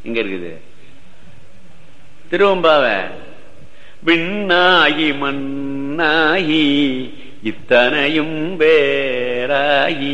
எங்க இருக்குது திருவம்பாவ விண்ணாகி மண்ணாகி இத்தனையும் வேறாகி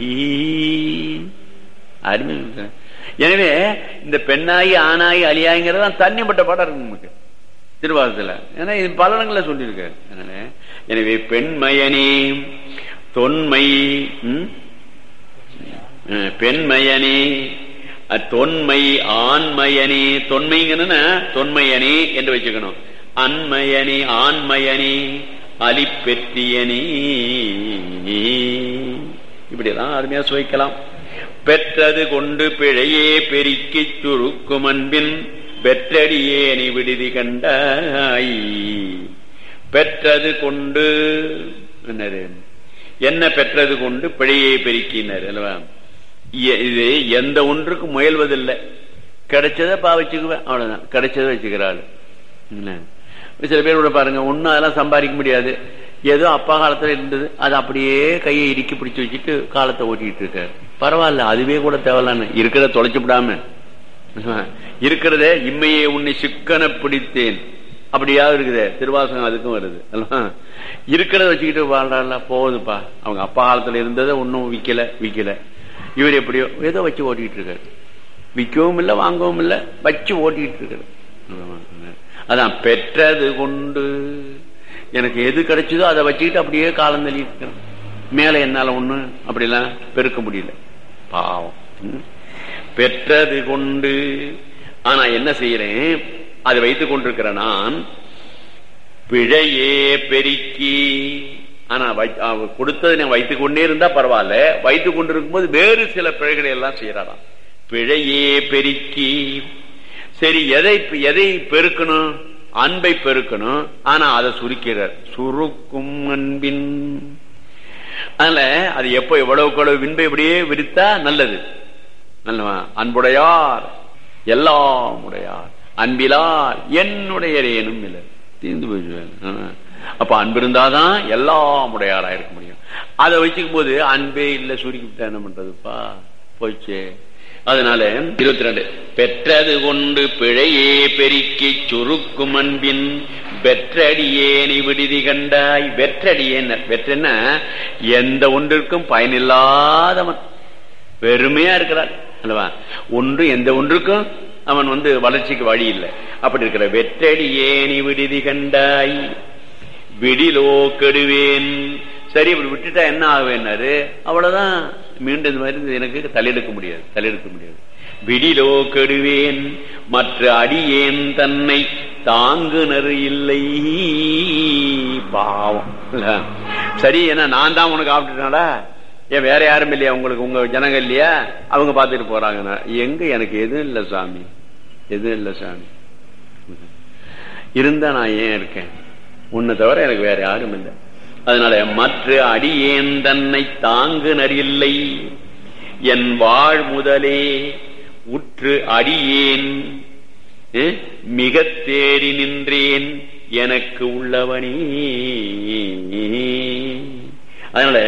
அருமை இருக்கு. எனவே இந்த பெண்ணாகி ஆணாகி அழியாங்கிறதான் தண்ணிப்பட்ட பாடம் இருக்கு நமக்கு திருவாசத்துல ஏன்னா இது பல இடங்கள்ல சொல்லியிருக்கு அதனால எனவே பெண்மயனே தொன்மை ம்? அஹ், பெண்மயனே அஹ், தொன்மை ஆண்மயனே தொன்மைங்கன்னா தொன்மையனே என்று வச்சுக்கணும் அன்மயனே ஆண்மயனே அலிப்பெற்றியனே இப்படியெல்லாம் அருமையா சுவைக்கலாம் பெற்றது கொண்டு பிழையே பெருக்கிச் சுருக்கும் அன்பின் பெற்றடியேனி விடுதி கண்டாய் பெற்றது கொண்டு என்னது என்ன பெற்றது கொண்டு பிழையை பெருக்கினார் அல்லவா இ- இது எந்த ஒன்றுக்கும் முயல்வதில்லை கிடைச்சதை பா வச்சுக்குவேன் அவ்வளவுதான் கிடைச்சதை வச்சுக்கிறாள் என்ன? சில பேர் கூட பாருங்க ஒன்னும் அதெல்லாம் சம்பாதிக்க முடியாது ஏதோ அப்பா காலத்துல இருந்தது அது அப்படியே கையை இறுக்கி பிடிச்சு வச்சுட்டு காலத்தை ஓட்டிட்டு இருக்காரு பரவாயில்ல அதுவே கூட தேவையில்லான்னு இருக்கிறத தொலைச்சு விடாம இருக்கிறதே இம்மையே உன்னை சிக்கன பிடித்தேன் அப்படியாவது இருக்குதே திருவாசகம் அதுக்கும் வருது அல்லவா? இருக்கிறத வச்சுக்கிட்டு வாழ்றாள் போகுதுப்பா அவங்க அப்பா காலத்துல இருந்ததை ஒன்னும் விக்கல விக்கல இவர் எப்படியோ ஏதோ வச்சு ஓட்டிட்டு இருக்காரு விற்கவும் இல்லை வாங்கவும் இல்லை வச்சு ஓட்டிட்டு இருக்காரு அதான் பெற்றது கொண்டு எனக்கு எது கிடைச்சதோ அதை வச்சுக்கிட்டு அப்படியே காலம் தள்ளிட்டு இருக்கிறேன் மேல என்னால ஒண்ணு அப்படிலாம் பெருக்க முடியல பாவம் ம். பெற்றது கொண்டு ஆனா என்ன செய்யறேன் அதை வைத்துக் கொண்டிருக்கிற நான் பிழையே பெருக்கி ஆனா வை- அவ கொடுத்ததை நான் வைத்துக் கொண்டே இருந்தா பரவாயில்ல வைத்துக் கொண்டிருக்கும் போது வேறு சில பிழைகளை எல்லாம் செய்யறாராம் பிழையே பெருக்கி சரி எதை எதை பெருக்கணும் அன்பை பெருக்கணும் ஆனா அதை சுருக்கிறார் சுருக்கும் அன்பின் அதனால அது எப்போ எவ்வளவுக்கு எவ்வளவு விண்பை இப்படியே விரித்தா நல்லது நல்லவா அன்புடையார் எல்லாம் உடையார் அன்பிலார் என்னுடையரேனும் இல்லை தீர்ந்து போயிடுவேன் அப்ப அன்பு இருந்தாதான் எல்லாம் உடையாரா இருக்க முடியும் அதை வச்சுக்கும் போது அன்பே இல்லை சுருக்கிவிட்டா என்ன பண்றதுப்பா போச்சு அதனால இருபத்தி ரெண்டு பெற்றது கொண்டு பிழையே பெருக்கி சுருக்கும் அன்பின் வெற்றடியேனி விடுதி கண்டாய் வெற்றடியேன் வெற்றன்னா எந்த ஒன்றிற்கும் பயனில்லாதவன் வெறுமையா இருக்கிறார் அல்லவா ஒன்று எந்த ஒன்றுக்கும் அவன் வந்து வளர்ச்சிக்கு வழி இல்லை அப்படி இருக்கிற வெற்றடி ஏனி விடுதி கண்டாய் விடிலோ கெடுவேன் சரி இப்படி விட்டுட்டா என்ன ஆகுவேன்னாரு அவ்வளவுதான் மீண்டும் இந்த மாதிரி எனக்கு தலையெடுக்க முடியாது தலையெடுக்க முடியாது விடிலோ கெடுவேன் மற்ற அடியேன் தன்னை தாங்குனர் இல்லை பாவம் இல்ல? சரி என்ன நான் தான் உனக்கு ஆப்பிட்டுனாடா ஏன் வேற யாரும் இல்லையா உங்களுக்கு உங்க ஜனங்க இல்லையா அவங்க பார்த்துட்டு போறாங்கன்னா எங்க எனக்கு எதுவும் இல்லை சாமி எதுவும் இல்லை சாமி இருந்தா நான் ஏன் இருக்கேன் உன்னை தவிர எனக்கு வேற யாரும் இல்லை அதனால மற்ற அடியேன் தன்னை தாங்குனர் இல்லை என் வாழ் முதலே உற்று அடியேன் அஹ், மிகத் தேடி நின்றேன் எனக்கு உள்ளவனே அதனால